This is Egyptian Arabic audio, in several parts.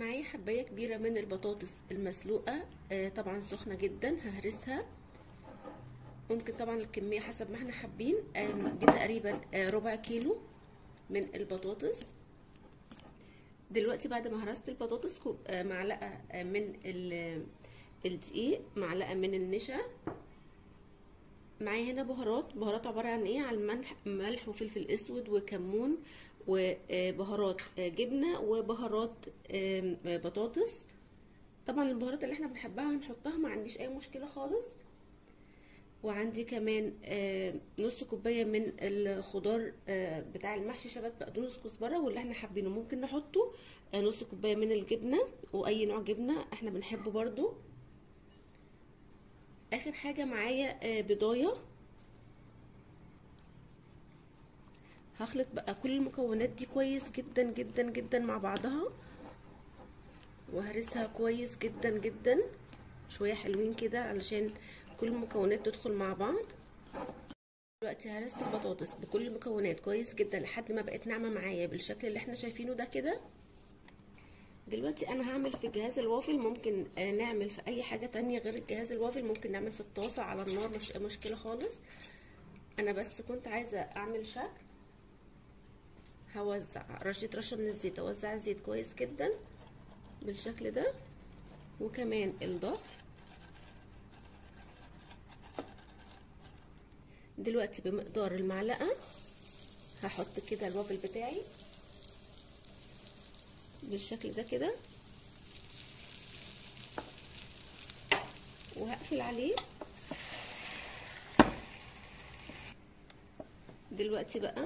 معايا حبايه كبيره من البطاطس المسلوقه آه طبعا سخنه جدا ههرسها ممكن طبعا الكميه حسب ما احنا حابين آه دي تقريبا آه ربع كيلو من البطاطس دلوقتي بعد ما هرست البطاطس آه معلقه آه من الدقيق معلقه من النشا معايا هنا بهارات بهارات عباره عن ايه عن ملح ملح وفلفل اسود وكمون وبهارات جبنه وبهارات بطاطس طبعا البهارات اللي احنا بنحبها هنحطها ما عنديش اي مشكله خالص وعندي كمان نص كوبايه من الخضار بتاع المحشي شبت بقدونس كزبره واللي احنا حابينه ممكن نحطه نص كوبايه من الجبنه واي نوع جبنه احنا بنحبه برضو اخر حاجه معايا بضايه هخلط بقى كل المكونات دي كويس جدا جدا جدا مع بعضها وهرسها كويس جدا جدا شويه حلوين كده علشان كل المكونات تدخل مع بعض دلوقتي هرست البطاطس بكل المكونات كويس جدا لحد ما بقت ناعمه معايا بالشكل اللي احنا شايفينه ده كده دلوقتي انا هعمل في جهاز الوافل ممكن نعمل في اي حاجه تانية غير الجهاز الوافل ممكن نعمل في الطاسه على النار مش مشكله خالص انا بس كنت عايزه اعمل شكل هوزع رشه رشه من الزيت اوزع الزيت كويس جدا بالشكل ده وكمان الظهر دلوقتي بمقدار المعلقه هحط كده الوافل بتاعي بالشكل ده كده وهقفل عليه دلوقتي بقى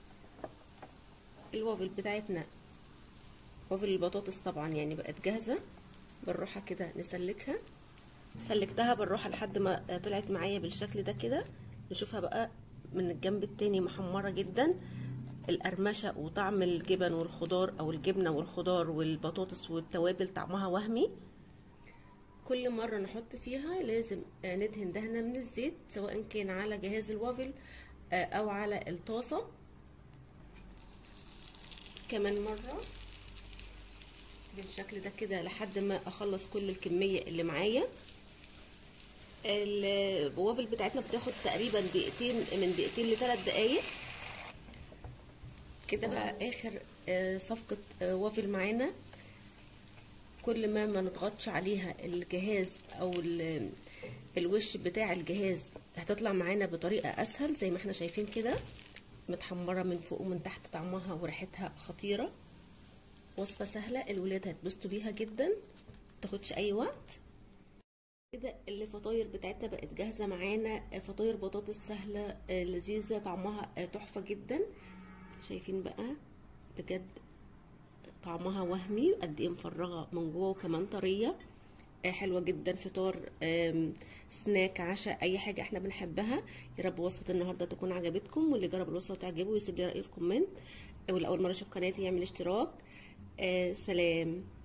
الوافل بتاعتنا وافل البطاطس طبعا يعني بقت جاهزه بالراحه كده نسلكها سلكتها بالراحه لحد ما طلعت معايا بالشكل ده كده نشوفها بقى من الجنب التاني محمره جدا القرمشه وطعم الجبن والخضار او الجبنه والخضار والبطاطس والتوابل طعمها وهمي كل مره نحط فيها لازم ندهن دهنه من الزيت سواء كان على جهاز الوافل او على الطاسه كمان مره بالشكل ده كده لحد ما اخلص كل الكميه اللي معايا الوافل بتاعتنا بتاخد تقريبا دقيقتين من دقيقتين لثلاث دقايق كده بقى اخر صفقة وافل معانا كل ما ما نضغطش عليها الجهاز او الوش بتاع الجهاز هتطلع معانا بطريقة اسهل زي ما احنا شايفين كده متحمرة من فوق ومن تحت طعمها وريحتها خطيرة وصفة سهلة الولاد هتبسطوا بيها جدا متاخدش اي وقت كده الفطاير بتاعتنا بقت جاهزة معانا فطاير بطاطس سهلة لذيذة طعمها تحفة جدا شايفين بقى بجد طعمها وهمي قد ايه مفرغه من جوه وكمان طريه حلوه جدا فطار سناك عشاء اي حاجه احنا بنحبها يا رب وصفه النهارده تكون عجبتكم واللي جرب الوصفه تعجبه ويسيب لي رايه في كومنت واللي اول مره يشوف قناتي يعمل اشتراك سلام